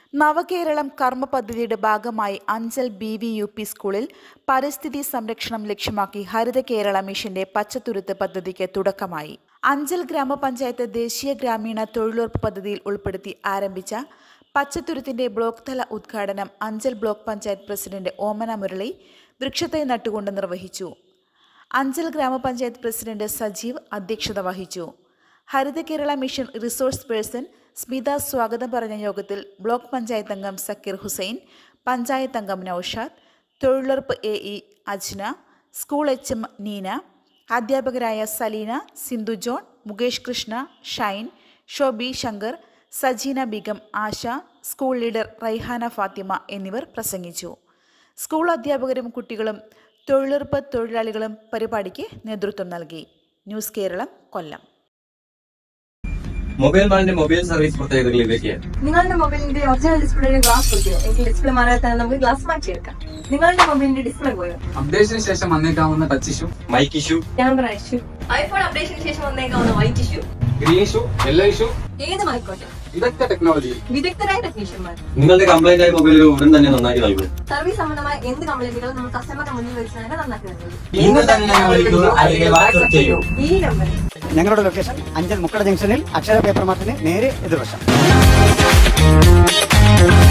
നവകേരളം കർമ്മ പദ്ധതിയുടെ ഭാഗമായി Anchal B V U P സ്കൂളിൽ പരിസ്ഥിതി സംരക്ഷണം ലക്ഷ്യമാക്കി ഹരിത കേരള മിഷന്റെ പച്ചത്തുരുത്ത് പദ്ധതിക്ക് തുടക്കമായി അഞ്ചൽ ഗ്രാമപഞ്ചായത്ത് ദേശീയ ഗ്രാമീണ തൊഴിലുറപ്പ് പദ്ധതിയിൽ ഉൾപ്പെടുത്തി ആരംഭിച്ച പച്ചത്തുരുത്തിന്റെ ബ്ലോക്ക് തല ഉദ്ഘാടനം അഞ്ചൽ ബ്ലോക്ക് പഞ്ചായത്ത് പ്രസിഡന്റ് ഓമന മുരളി വൃക്ഷത്തൈ നട്ടുകൊണ്ട് നിർവഹിച്ചു അഞ്ചൽ ഗ്രാമപഞ്ചായത്ത് പ്രസിഡന്റ് സജീവ് അധ്യക്ഷത വഹിച്ചു ഹരിത Kerala mission resource person Smitha സ്വാഗതം പറഞ്ഞ യോഗത്തിൽ ബ്ലോക്ക് പഞ്ചായത്ത് അംഗം സക്കീർ ഹുസൈൻ പഞ്ചായത്ത് അംഗം നൌഷാദ് തൊഴിലുറപ്പ് A E Ajna school H M Neena അധ്യാപകരായ സലീന സിന്ധു ജോൺ മുകേഷ് കൃഷ്ണ ഷൈൻ ഷോബി ശങ്കർ സജീന ബീഗം ആശ സ്കൂൾ ലീഡർ റൈഹാന ഫാത്തിമ എന്നിവർ പ്രസംഗിച്ചു സ്കൂൾ അധ്യാപകരും കുട്ടികളും തൊഴിലുറപ്പ് തൊഴിലാളികളും പരിപാടിക്ക് നേതൃത്വം നൽകി ന്യൂസ് കേരളം കൊല്ലം മൊബൈൽ മാളിന്റെ മൊബൈൽ സർവീസ് പ്രത്യേകതകളിലേക്ക് നിങ്ങളുടെ മൊബൈലിന്റെ ഒറിജിനൽ ഡിസ്പ്ലേയുടെ ഗ്ലാസ് പോയിക്കോ എങ്കിൽ ഡിസ്പ്ലേ മാറാത്ത നമുക്ക് ഗ്ലാസ് മാറ്റിയെടുക്കാം നിങ്ങളുടെ മൊബൈലിന്റെ ഡിസ്പ്ലേ പോയോ അപ്ഡേഷന് ശേഷം വന്നേക്കാവുന്ന touch issue mic issue camera issue iPhone അപ്ഡേഷന് ശേഷം വന്നേക്കാവുന്ന white issue green issue yellow issue ഏതുമായിക്കോട്ടെ വിദഗ്ധ ടെക്നോളജി വിദഗ്ധരായ ടെക്നീഷ്യന്മാർ നിങ്ങളുടെ കംപ്ലൈന്റ് ആയ മൊബൈലുകൾ ഉടൻ തന്നെ നന്നാക്കി നൽകും സർവീസ് സംബന്ധമായ എന്ത് കംപ്ലൈന്റുകളും നമ്മൾ കസ്റ്റമറുടെ മുന്നിൽ വെച്ച് തന്നെ നന്നാക്കി നൽകുന്നു ഇന്ന് തന്നെ ഞങ്ങളെ വിളിക്കൂ അല്ലെങ്കിൽ വാട്സ്ആപ്പ് ചെയ്യൂ ഈ നമ്പറിൽ ഞങ്ങളുടെ ലൊക്കേഷൻ അഞ്ചൽ മുക്കട ജംഗ്ഷനിൽ അക്ഷര പേപ്പർ മാർട്ടിന് നേരെ എതിർവശം